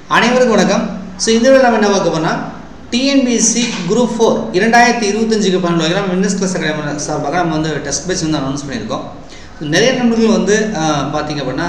அனைவருக்கும் வணக்கம் ஸோ இந்த வீடியோ நம்ம என்ன பார்க்க போனால் டிஎன்பிஎஸ்சி குரூப் ஃபோர் இரண்டாயிரத்தி இருபத்தஞ்சுக்கு பன்னெண்டு வகையில் நம்ம வின்னஸ் கிளாஸ் அகாடமி சார்பாக நம்ம வந்து டெஸ்ட் பேட்ச் வந்து அனௌன்ஸ் பண்ணியிருக்கோம் So, நிறைய நண்பர்கள் வந்து ஆஹ், பார்த்தீங்க அப்படின்னா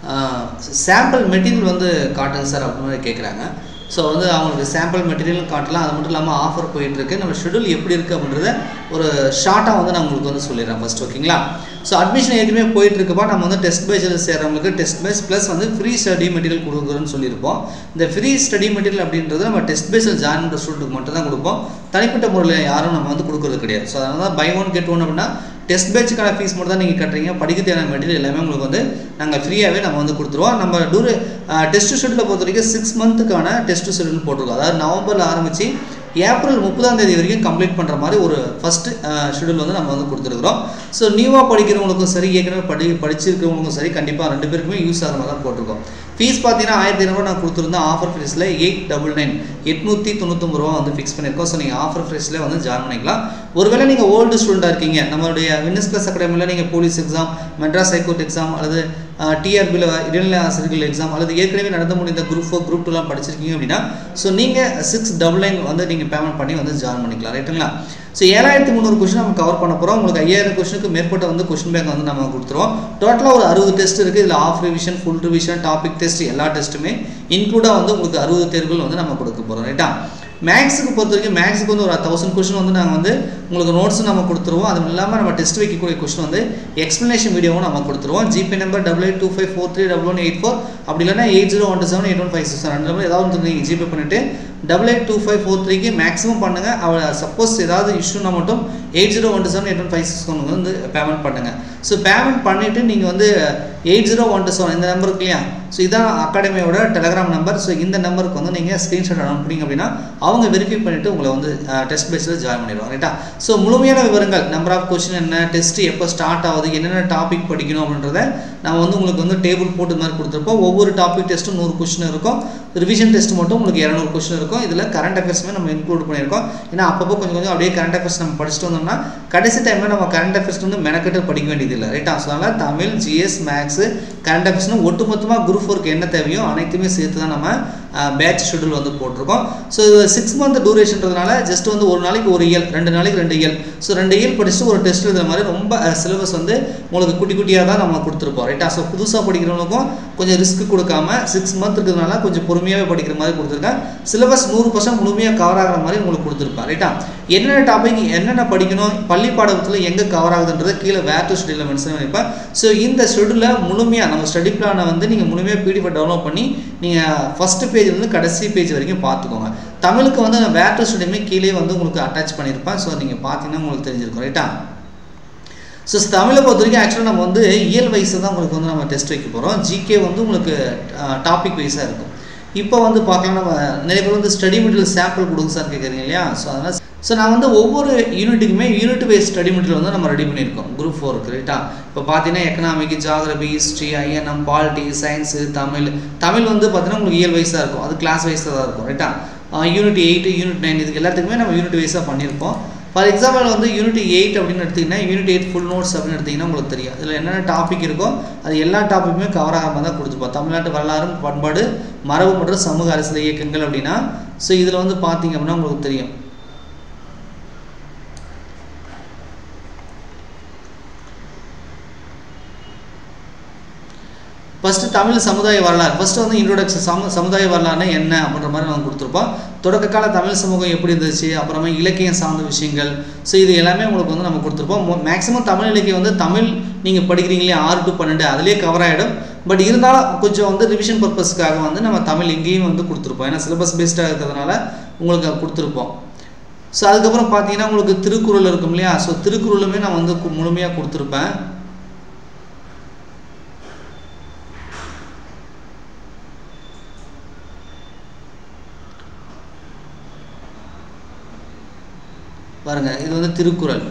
சாம்பிள் மெட்டீரியல் வந்து காட்டுங்க சார் அப்படின்னு மாதிரி கேட்குறாங்க ஸோ வந்து அவங்களுக்கு சாம்பிள் மெட்டீரியல் காட்டலாம் அது மட்டும் இல்லாமல் ஆஃபர் போயிட்டுருக்கு நம்ம ஷெடியூல் எப்படி இருக்குது அப்படின்றத ஒரு ஷார்ட்டாக வந்து நான் உங்களுக்கு வந்து சொல்லிடுறேன் ஃபஸ்ட் ஓகேங்களா ஸோ அட்மிஷன் ஏற்கனவே போயிட்டு இருக்கப்பா நம்ம வந்து டெஸ்ட் பேஜில் சேர்றவங்களுக்கு டெஸ்ட் பேஸ் ப்ளஸ் வந்து ஃப்ரீ ஸ்டடி மெட்டீரியல் கொடுக்குறோன்னு சொல்லியிருப்போம் இந்த ஃப்ரீ ஸ்டடி மெட்டீரியல் அப்படின்றது நம்ம டெஸ்ட் பேஸில் ஜாயின் பண்ணுற ஸ்டூடெண்ட்டுக்கு மட்டும் தான் கொடுப்போம் தனிப்பட்ட முறையில் யாரும் நம்ம வந்து கொடுக்குறது கிடையாது ஸோ அதனால தான் பை ஒன் கெட் ஒன் அப்படின்னா டெஸ்ட் பேட்சுக்கான ஃபீஸ் மட்டும் தான் நீங்கள் கட்டுறீங்க படிக்க தேவையான மெட்டீரியல் எல்லாமே உங்களுக்கு வந்து நாங்கள் ஃப்ரீயாகவே நம்ம வந்து கொடுத்துருவோம் நம்ம டூரு டெஸ்ட் ஷெட்யூலில் பொறுத்த வரைக்கும் சிக்ஸ் மந்த்துக்கான டெஸ்ட் ஷெட்யூல் போட்டிருக்கோம் அதாவது நவம்பரில் ஆரம்பித்து ஏப்ரல் முப்பதாம் தேதி வரைக்கும் கம்ப்ளீட் பண்ணுற மாதிரி ஒரு ஃபஸ்ட்டு ஷெட்யூல் வந்து நம்ம வந்து கொடுத்துருக்குறோம் ஸோ நியூவாக படிக்கிறவங்களுக்கும் சரி ஏற்கனவே படி படிச்சிருக்கிறவங்களுக்கும் சரி கண்டிப்பாக ரெண்டு பேருக்குமே யூஸ் ஆகிற மாதிரி தான் போட்டிருக்கோம் ஃபீஸ் பார்த்தீங்கன்னா ஆயிரத்தி ஐநூறுவா நான் கொடுத்துருந்தேன் ஆஃபர் ஃபீஸில் எயிட் டபுள் நைன் எட்நூற்றி தொண்ணூத்தொம்பது ரூபா வந்து ஃபிக்ஸ் பண்ணியிருக்கோம் ஸோ நீங்கள் ஆஃபர் ஃபீஸில் வந்து ஜாயின் பண்ணிக்கலாம் ஒருவேளை நீங்கள் ஓல்டு ஸ்டூடெண்ட்டாக இருக்கீங்க நம்மளுடைய வின்னஸ் கிளாஸ் அகாடமியில் நீங்கள் police exam Madras high court exam அல்லது டிஆர்பியில் இடைநிலை ஆசிரியர்கள் எக்ஸாம் அல்லது ஏற்கனவே நடந்து முடிந்த குரூப் ஃபோர் குரூப் டூலாம் படிச்சிருக்கீங்க அப்படின்னா ஸோ நீங்கள் சிக்ஸ் டபுள் நைன் வந்து நீங்கள் பேமெண்ட் பண்ணி வந்து ஜாயின் பண்ணிக்கலாம் ரைட்டுங்களா ஸோ ஏழாயிரத்தி முந்நூறு கொஸ்டின் நம்ம கவர் பண்ண போகிறோம் உங்களுக்கு ஐயாயிரம் கொஸ்டினுக்கு மேற்பட்ட வந்து கொஸ்டின் பேங்க் வந்து நம்ம கொடுத்துருவோம் டோட்டலாக ஒரு அறுபது டெஸ்ட் இருக்குது இதில் half revision full revision topic test எல்லா டெஸ்ட்டுமே இன்க்ளூடாக வந்து உங்களுக்கு அறுபது தேர்வுகள் வந்து நம்ம கொடுக்க போகிறோம் ரைட்டா மேக்ஸுக்கு பொறுத்த வரைக்கும் மேக்ஸுக்கு வந்து ஒரு தௌசண்ட் கொஸ்டின் வந்து நாங்கள் வந்து உங்களுக்கு நோட்ஸ் நம்ம கொடுத்துருவோம் அது இல்லாமல் நம்ம டெஸ்ட் வைக்கக்கூடிய கொஸ்டின் வந்து எக்ஸ்ப்ளனேஷன் வீடியோவும் நம்ம கொடுத்துருவோம் GPay number double eight two five four three double one eight four அப்படி இல்லைனா eight zero one two seven eight one five six ரெண்டு நம்பர் ஏதாவது வந்து நீங்கள் ஜிபே பண்ணிவிட்டு double eight two five four த்ரீக்கு மேக்ஸிமம் பண்ணுங்கள் அவள் சப்போஸ் ஏதாவது இஷ்யூனா மட்டும் eight zero one two seven eight one five six ஒன்று வந்து பேமெண்ட் பண்ணுங்கள் ஸோ பேமெண்ட் பண்ணிவிட்டு நீங்கள் வந்து eight zero one two seven இந்த நம்பருக்கு இல்லையா ஸோ இதான் அகாடமியோட டெலகிராம் நம்பர் ஸோ இந்த நம்பருக்கு வந்து நீங்கள் ஸ்க்ரீன்ஷாட் அனுப்புனீங்க அப்படின்னா அவங்க வெரிஃபை பண்ணிவிட்டு உங்களை வந்து டெஸ்ட் பேஸில் ஜாயின் பண்ணிடுவாங்க ரைட்டா ஸோ முழுமையான விவரங்கள் நம்பர் ஆஃப் கொஸ்டின் என்ன டெஸ்ட் எப்போ ஸ்டார்ட் ஆகுது என்னென்ன டாபிக் படிக்கணும் அப்படின்றத நம்ம வந்து உங்களுக்கு வந்து டேபிள் போட்டு மாதிரி கொடுத்துருப்போம் ஒவ்வொரு டாபிக் டெஸ்ட்டும் நூறு கொஸ்டின் இருக்கும் ரிவிஷன் டெஸ்ட் மட்டும் உங்களுக்கு இரநூறு கொஸ்டின் இருக்கும் இதில் கரண்ட் அஃபேர்ஸுமே நம்ம இன்க்ளூட் பண்ணியிருக்கோம் ஏன்னா அப்பப்போ கொஞ்சம் கொஞ்சம் அப்படியே கரண்ட் அஃபேர்ஸ் நம்ம படிச்சுட்டு வந்தோம்னா கடைசி டைமில் நம்ம கரண்ட் அஃபேர்ஸ் வந்து மெனக்கெட்டு படிக்க வேண்டியதில்லை ரைட்டா ஸோ அதனால் தமிழ் ஜிஎஸ் மேக்ஸு கரண்ட் அஃபேர்ஸ்னு ஒட்டுமொத்தமாக குரூப் ஃபோருக்கு என்ன தேவையோ அனைத்துமே சேர்த்து தான் நம்ம பேட்ச் ஷெடியூல் வந்து போட்டிருக்கோம் ஸோ சிக்ஸ் மந்த் டூரேஷன்றதுனால ஜஸ்ட் வந்து ஒரு நாளைக்கு ஒரு இயல் ரெண்டு நாளைக்கு ரெண்டு இயல் ஸோ ரெண்டு இயல் படிச்சுட்டு ஒரு டெஸ்ட் எழுதுற மாதிரி ரொம்ப சிலபஸ் வந்து உங்களுக்கு குட்டி குட்டியாக தான் நம்ம கொடுத்துருப்போம் ரைட்டா ஸோ புதுசாக படிக்கிறவங்களுக்கும் கொஞ்சம் ரிஸ்க் கொடுக்காம சிக்ஸ் மந்த் இருக்கிறதுனால கொஞ்சம் பொறுமையாகவே படிக்கிற மாதிரி கொடுத்துருக்கேன் சிலபஸ் நூறு பர்சன்ட் முழுமையாக கவர் ஆகிற மாதிரி உங்களுக்கு கொடுத்துருப்பேன் ரைட்டா என்னென்ன டாபிக் என்னென்ன படிக்கணும் பள்ளி பாடத்தில் எங்கே கவர் ஆகுதுன்றதை கீழே வேர் டு ஷெடியூலில் மென்ஷன் பண்ணியிருப்பேன் ஸோ இந்த ஷெடியூலில் முழுமையாக நம்ம ஸ்டடி பிளானை வந்து நீங்கள் முழுமையாக பிடிஎஃப் டவுன்லோட் பண்ணி நீங்கள் ஃபஸ்ட்டு பேஜ் வந்து கடைசி பேஜ் வரைக்கும் பார்த்துக்கோங்க தமிழுக்கு வந்து நான் வேர் டு ஸ்டடியுமே கீழே வந்து உங்களுக்கு அட்டாச் பண்ணியிருப்பேன் ஸோ நீங்கள் பார்த்தீங்கன்னா உங்களுக்கு தெரிஞ்சிருக்கும் ரைட்டா ஸோ தமிழை பொறுத்த வரைக்கும் ஆக்சுவலாக நம்ம வந்து இயல் வைஸை தான் உங்களுக்கு வந்து நம்ம டெஸ்ட் வைக்க போகிறோம் ஜிகே வந்து உங்களுக்கு டாபிக் வைஸாக இருக்கும் இப்போ வந்து பார்க்கலாம் நம்ம நிறைய பேர் வந்து ஸ்டடி மெட்டீரியல் சாம்பிள் கொடுங்க சார் கேட்குறீங்க இல்லையா ஸோ அதனால் ஸோ நான் வந்து ஒவ்வொரு யூனிட்டுக்குமே யூனிட் வைஸ் ஸ்டடி மெட்டீரியல் வந்து நம்ம ரெடி பண்ணியிருக்கோம் குரூப் ஃபோருக்கு ரைட்டா இப்போ பார்த்தீங்கன்னா economic geography history INM polity science Tamil Tamil வந்து பார்த்தீங்கன்னா உங்களுக்கு இயல் வைஸாக இருக்கும் அது கிளாஸ் வைஸாக தான் இருக்கும் ரைட்டா யூனிட் எயிட்டு யூனிட் நைன் இதுக்கு எல்லாத்துக்குமே நம்ம யூனிட் வைஸாக பண்ணியிருப்போம் ஃபார் எக்ஸாம்பிள் வந்து யூனிட் எயிட் அப்படின்னு எடுத்திங்கன்னா யூனிட் எயிட் ஃபுல் நோட்ஸ் அப்படின்னு எடுத்திங்கன்னா உங்களுக்கு தெரியும் இதில் என்னென்ன டாபிக் இருக்கோ அது எல்லா டாப்பிக்குமே கவர் ஆகாமல் தான் கொடுத்துருப்போம் தமிழ்நாட்டு வரலாறு பண்பாடு மரபு மற்றும் சமூக அரசியல் இயக்கங்கள் அப்படின்னா ஸோ இதில் வந்து பார்த்தீங்க அப்படின்னா உங்களுக்கு தெரியும் ஃபஸ்ட்டு தமிழ் சமுதாய வரலாறு ஃபஸ்ட்டு வந்து இன்ட்ரோடக்ஷன் சம சமுதாய வரலாறுனா என்ன அப்படின்ற மாதிரி நம்ம கொடுத்துருப்போம் தொடக்க கால தமிழ் சமூகம் எப்படி இருந்துச்சு அப்புறமா இலக்கியம் சார்ந்த விஷயங்கள் ஸோ இது எல்லாமே உங்களுக்கு வந்து நம்ம கொடுத்துருப்போம் மேக்ஸிமம் தமிழ் இலக்கியம் வந்து தமிழ் நீங்கள் படிக்கிறீங்களே ஆறு டு பன்னெண்டு அதுலேயே கவர் ஆகிடும் பட் இருந்தாலும் கொஞ்சம் வந்து ரிவிஷன் பர்பஸ்க்காக வந்து நம்ம தமிழ் இங்கேயும் வந்து கொடுத்துருப்போம் ஏன்னா சிலபஸ் பேஸ்டாக இருக்கிறதுனால உங்களுக்கு கொடுத்துருப்போம் ஸோ அதுக்கப்புறம் பார்த்தீங்கன்னா உங்களுக்கு திருக்குறள் இருக்கும் இல்லையா ஸோ திருக்குறளுமே நான் வந்து முழுமையாக கொடுத்துருப்பேன் பாருங்க இது வந்து திருக்குறள்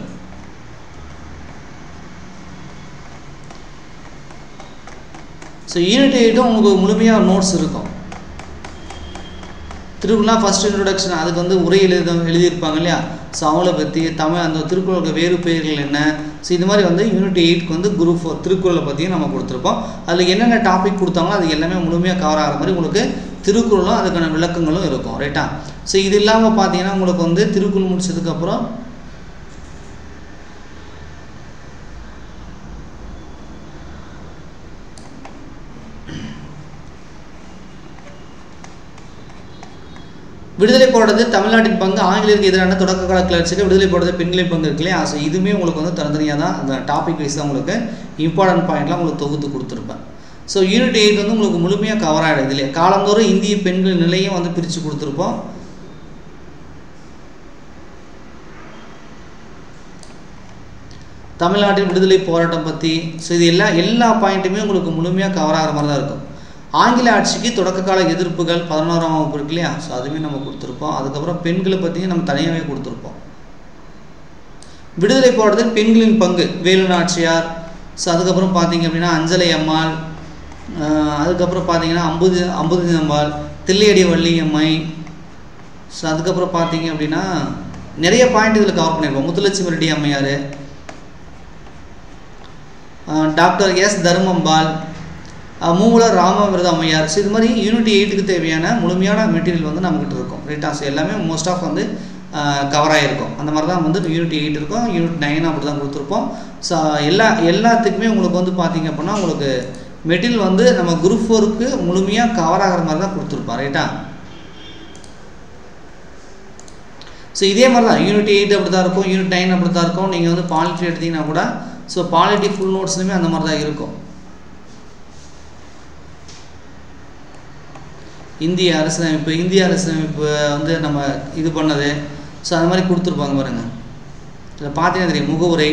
ஸோ யூனிட் எயிட்டும் உங்களுக்கு முழுமையாக நோட்ஸ் இருக்கும் திருக்குறள்லாம் ஃபஸ்ட் இன்ட்ரொடக்ஷன் அதுக்கு வந்து உரை எழுத எழுதியிருப்பாங்க இல்லையா ஸோ அவங்கள பற்றி தமிழ் அந்த திருக்குறளுக்கு வேறு பெயர்கள் என்ன ஸோ இது மாதிரி வந்து யூனிட் எயிட்க்கு வந்து குரூப் ஃபோர் திருக்குறளை பற்றியும் நம்ம கொடுத்துருப்போம் அதில் என்னென்ன டாபிக் கொடுத்தாங்களோ அது எல்லாமே முழுமையாக கவர் ஆகிற மாதிரி உங்களுக்கு திருக்குறளும் அதுக்கான விளக்கங்களும் இருக்கும் ரைட்டா ஸோ இது இல்லாமல் பார்த்தீங்கன்னா உங்களுக்கு வந்து திருக்குறள் முடிச்சதுக்கப்புறம் விடுதலை போடுறது தமிழ்நாட்டின் பங்கு ஆங்கிலேயருக்கு எதிரான தொடக்க கால கிளர்ச்சிக்கு விடுதலை போடுறது பெண்களின் பங்கு இருக்கு இல்லையா ஸோ இதுவுமே உங்களுக்கு வந்து தனித்தனியாக தான் அந்த டாபிக் வைஸ் தான் உங்களுக்கு இம்பார்ட்டன்ட் பாயிண்ட்லாம் உங்களுக்கு தொகுத்து கொடுத்துருப்பேன் ஸோ யூனிட் எயிட் வந்து உங்களுக்கு முழுமையாக கவர் ஆகிடுது இல்லையா காலந்தோறும் இந்திய பெண்களின் நிலையும் வந்து பிரித்து கொடுத்துருப்போம் தமிழ்நாட்டின் விடுதலை போராட்டம் பற்றி ஸோ இது எல்லா எல்லா பாயிண்ட்டுமே உங்களுக்கு முழுமையாக கவர் ஆகிற மாதிரி தான் இருக்கும் ஆங்கில ஆட்சிக்கு தொடக்க கால எதிர்ப்புகள் பதினோராம் வகுப்பு இருக்கு இல்லையா ஸோ அதுவே நம்ம கொடுத்துருப்போம் அதுக்கப்புறம் பெண்களை பற்றியும் நம்ம தனியாகவே கொடுத்துருப்போம் விடுதலை போராட்டத்தில் பெண்களின் பங்கு வேலு நாச்சியார் ஸோ அதுக்கப்புறம் பார்த்தீங்க அப்படின்னா அஞ்சலை அம்மாள் அதுக்கப்புறம் பார்த்தீங்கன்னா அம்புதி அம்புதி அம்பாள் தில்லையடி வள்ளி அம்மை ஸோ அதுக்கப்புறம் பார்த்தீங்க அப்படின்னா நிறைய பாயிண்ட் இதில் கவர் பண்ணியிருப்போம் முத்துலட்சுமி ரெட்டி அம்மையார் டாக்டர் எஸ் தர்மம்பால் மூவலர் ராமவிரத அம்மையார் ஸோ இது மாதிரி யூனிட் எயிட்டுக்கு தேவையான முழுமையான மெட்டீரியல் வந்து நம்மக்கிட்ட இருக்கும் ரைட்டா ஸோ எல்லாமே மோஸ்ட் ஆஃப் வந்து கவர் ஆகிருக்கும் அந்த மாதிரி தான் வந்து யூனிட் எயிட் இருக்கும் யூனிட் நைன் அப்படி தான் கொடுத்துருப்போம் ஸோ எல்லா எல்லாத்துக்குமே உங்களுக்கு வந்து பார்த்தீங்க அப்படின்னா உங்களுக்கு மெட்டீரியல் வந்து நம்ம குரூப் ஃபோருக்கு முழுமையாக கவர் ஆகிற மாதிரி தான் கொடுத்துருப்போம் ரைட்டா ஸோ இதே மாதிரி தான் யூனிட் எயிட் அப்படி தான் இருக்கும் யூனிட் நைன் அப்படி தான் இருக்கும் நீங்கள் வந்து பாலிட்டி எடுத்தீங்கன்னா கூட ஸோ பாலிட்டி ஃபுல் நோட்ஸ்லையுமே அந்த மாதிரி தான் இருக்கும் இந்திய அரசியலமைப்பு இந்திய அரசியலமைப்பு வந்து நம்ம இது பண்ணது ஸோ அந்த மாதிரி கொடுத்துருப்பாங்க பாருங்கள் இதில் பார்த்தீங்கன்னா தெரியும் முகவுரை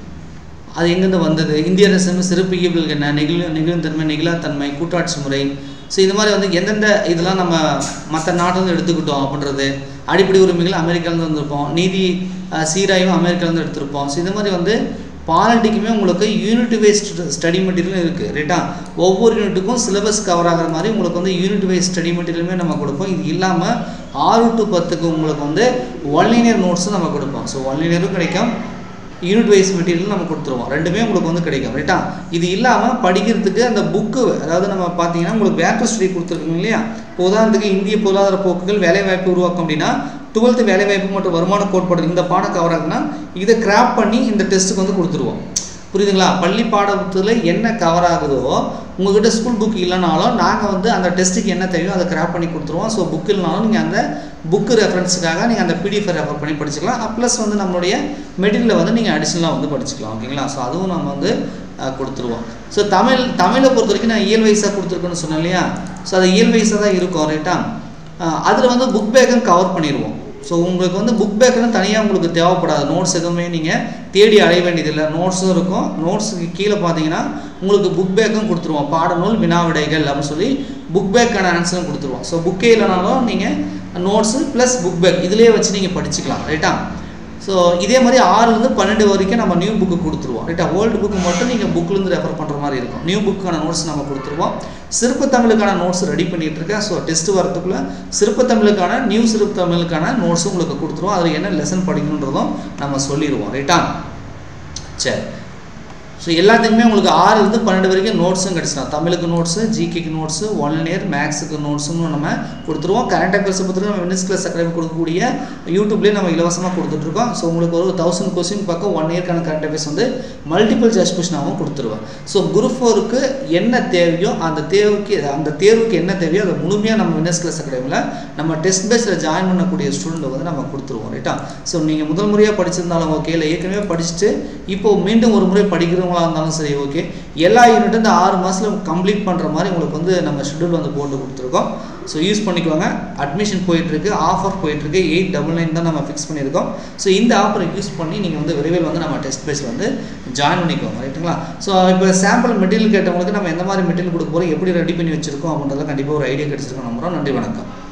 அது எங்கேருந்து வந்தது இந்திய அரசியலமைப்பு சிறப்பு இயல்புகள் என்ன நெகிழ் நெகிழ்த்தன்மை நெகிழாத்தன்மை கூட்டாட்சி முறை ஸோ இது மாதிரி வந்து எந்தெந்த இதெல்லாம் நம்ம மற்ற நாட்டிலேருந்து எடுத்துக்கிட்டோம் அப்படின்றது அடிப்படை உரிமைகள் அமெரிக்காலேருந்து வந்திருப்போம் நீதி சீராயும் அமெரிக்காலேருந்து எடுத்திருப்போம் ஸோ இது மாதிரி வந்து பாலிட்டிக்குமே உங்களுக்கு யூனிட் வைஸ் ஸ்டடி மெட்டீரியலும் இருக்குது ரைட்டா ஒவ்வொரு யூனிட்டுக்கும் சிலபஸ் கவர் ஆகிற மாதிரி உங்களுக்கு வந்து யூனிட் வைஸ் ஸ்டடி மெட்டீரியலுமே நம்ம கொடுப்போம் இது இல்லாமல் ஆறு டு பத்துக்கு உங்களுக்கு வந்து ஒன் லினியர் நோட்ஸும் நம்ம கொடுப்போம் ஸோ ஒன் லினியரும் கிடைக்கும் யூனிட் வைஸ் மெட்டீரியல் நம்ம கொடுத்துருவோம் ரெண்டுமே உங்களுக்கு வந்து கிடைக்கும் ரைட்டா இது இல்லாமல் படிக்கிறதுக்கு அந்த புக்கு அதாவது நம்ம பார்த்தீங்கன்னா உங்களுக்கு பேக் ஸ்டடி கொடுத்துருக்கோங்க இல்லையா இப்போ உதாரணத்துக்கு இந்திய பொருளாதார போக்குகள் வேலைவாய்ப்பு உருவாக்கும் அப்படின்னா டுவெல்த்து வேலைவாய்ப்பு மற்றும் வருமான கோட்பாடு இந்த பாடம் கவர் ஆகுதுன்னா இதை கிராப் பண்ணி இந்த டெஸ்ட்டுக்கு வந்து கொடுத்துருவோம் புரியுதுங்களா பள்ளி பாடத்தில் என்ன கவர் ஆகுதோ உங்கள்கிட்ட ஸ்கூல் புக் இல்லைனாலும் நாங்கள் வந்து அந்த டெஸ்ட்டுக்கு என்ன தேவையோ அதை கிராப் பண்ணி கொடுத்துருவோம் ஸோ புக் இல்லைனாலும் நீங்கள் அந்த புக்கு ரெஃபரன்ஸுக்காக நீங்கள் அந்த பிடிஎஃப் ரெஃபர் பண்ணி படிச்சுக்கலாம் ப்ளஸ் வந்து நம்மளுடைய மெட்டீரியலை வந்து நீங்கள் அடிஷ்னலாக வந்து படிச்சுக்கலாம் ஓகேங்களா ஸோ அதுவும் நம்ம வந்து கொடுத்துருவோம் ஸோ தமிழ் தமிழை பொறுத்த வரைக்கும் நான் இயல் வைஸாக கொடுத்துருக்கேன்னு சொன்னேன் இல்லையா ஸோ அது இயல் வைஸாக தான் இருக்கும் ரைட்டா அதில் வந்து புக் பேக்கும் கவர் பண்ணிடுவோம் ஸோ உங்களுக்கு வந்து புக் பேக்குன்னு தனியாக உங்களுக்கு தேவைப்படாது நோட்ஸ் எதுவுமே நீங்கள் தேடி அடைய வேண்டியதில்லை நோட்ஸும் இருக்கும் நோட்ஸுக்கு கீழே பார்த்தீங்கன்னா உங்களுக்கு புக் பேக்கும் கொடுத்துருவோம் பாடநூல் வினாவிடைகள் அப்படின்னு சொல்லி புக் பேக்கான ஆன்சரும் கொடுத்துருவோம் ஸோ புக்கே இல்லைனாலும் நீங்கள் நோட்ஸு ப்ளஸ் புக் பேக் இதிலே வச்சு நீங்கள் படிச்சுக்கலாம் ரைட்டா ஸோ இதே மாதிரி ஆறுலேருந்து பன்னெண்டு வரைக்கும் நம்ம நியூ புக்கு கொடுத்துருவோம் ரைட்டா ஓல்டு புக்கு மட்டும் நீங்கள் புக்லேருந்து ரெஃபர் பண்ணுற மாதிரி இருக்கும் நியூ புக்கான நோட்ஸ் நம்ம கொடுத்துருவோம் சிறப்பு தமிழுக்கான நோட்ஸ் ரெடி பண்ணிகிட்டு இருக்கேன் ஸோ டெஸ்ட் வரதுக்குள்ளே சிறப்பு தமிழுக்கான நியூ சிறப்பு தமிழுக்கான நோட்ஸும் உங்களுக்கு கொடுத்துருவோம் அதில் என்ன லெசன் படிக்கணுன்றதும் நம்ம சொல்லிடுவோம் ரைட்டா சரி ஸோ எல்லாத்துக்குமே உங்களுக்கு ஆறுலேருந்து பன்னெண்டு வரைக்கும் நோட்ஸும் கிடச்சிடும் தமிழுக்கு நோட்ஸு ஜிகேக்கு நோட்ஸு ஒன் இயர் மேக்ஸுக்கு நோட்ஸும் நம்ம கொடுத்துருவோம் கரண்ட் அஃபேர்ஸை பற்றி நம்ம மினிஸ் கிளாஸ் அகாடமி கொடுக்கக்கூடிய யூடியூப்லேயே நம்ம இலவசமாக கொடுத்துட்ருக்கோம் ஸோ உங்களுக்கு ஒரு தௌசண்ட் கொஸ்டின் பக்கம் ஒன் இயர்க்கான கரண்ட் அஃபேர்ஸ் வந்து மல்டிபிள் ஜாய்ஸ் கொஸ்டினாகவும் கொடுத்துருவேன் ஸோ குரூப் ஃபோருக்கு என்ன தேவையோ அந்த தேவைக்கு அந்த தேர்வுக்கு என்ன தேவையோ அதை முழுமையாக நம்ம மினிஸ் கிளாஸ் அகாடமியில் நம்ம டெஸ்ட் பேஸில் ஜாயின் பண்ணக்கூடிய ஸ்டூடெண்ட் வந்து நம்ம கொடுத்துருவோம் ரைட்டா ஸோ நீங்கள் முதல் முறையாக படிச்சிருந்தாலும் ஓகே இல்லை ஏற்கனவே படிச்சுட்டு இப்போ மீண்டும் ஒரு முறை படிக்கிறவங்க படிக்கிறவங்களா இருந்தாலும் சரி ஓகே எல்லா யூனிட்டும் இந்த ஆறு மாதத்தில் கம்ப்ளீட் பண்ணுற மாதிரி உங்களுக்கு வந்து நம்ம ஷெட்யூல் வந்து போட்டு கொடுத்துருக்கோம் ஸோ யூஸ் பண்ணிக்குவாங்க அட்மிஷன் போயிட்டுருக்கு ஆஃபர் போயிட்டுருக்கு எயிட் டபுள் நைன் தான் நம்ம ஃபிக்ஸ் பண்ணியிருக்கோம் ஸோ இந்த ஆஃபரை யூஸ் பண்ணி நீங்கள் வந்து விரைவில் வந்து நம்ம டெஸ்ட் பேஸில் வந்து ஜாயின் பண்ணிக்கோங்க ரைட்டுங்களா ஸோ இப்போ சாம்பிள் மெட்டீரியல் கேட்டவங்களுக்கு நம்ம எந்த மாதிரி மெட்டீரியல் கொடுக்க போகிறோம் எப்படி ரெடி பண்ணி வச்சிருக்கோம் அப்படின்றத கண்டிப்பாக ஒரு ஐடியா கிடச்சிருக்கோம் நம்புறோம் நன்றி வணக்கம்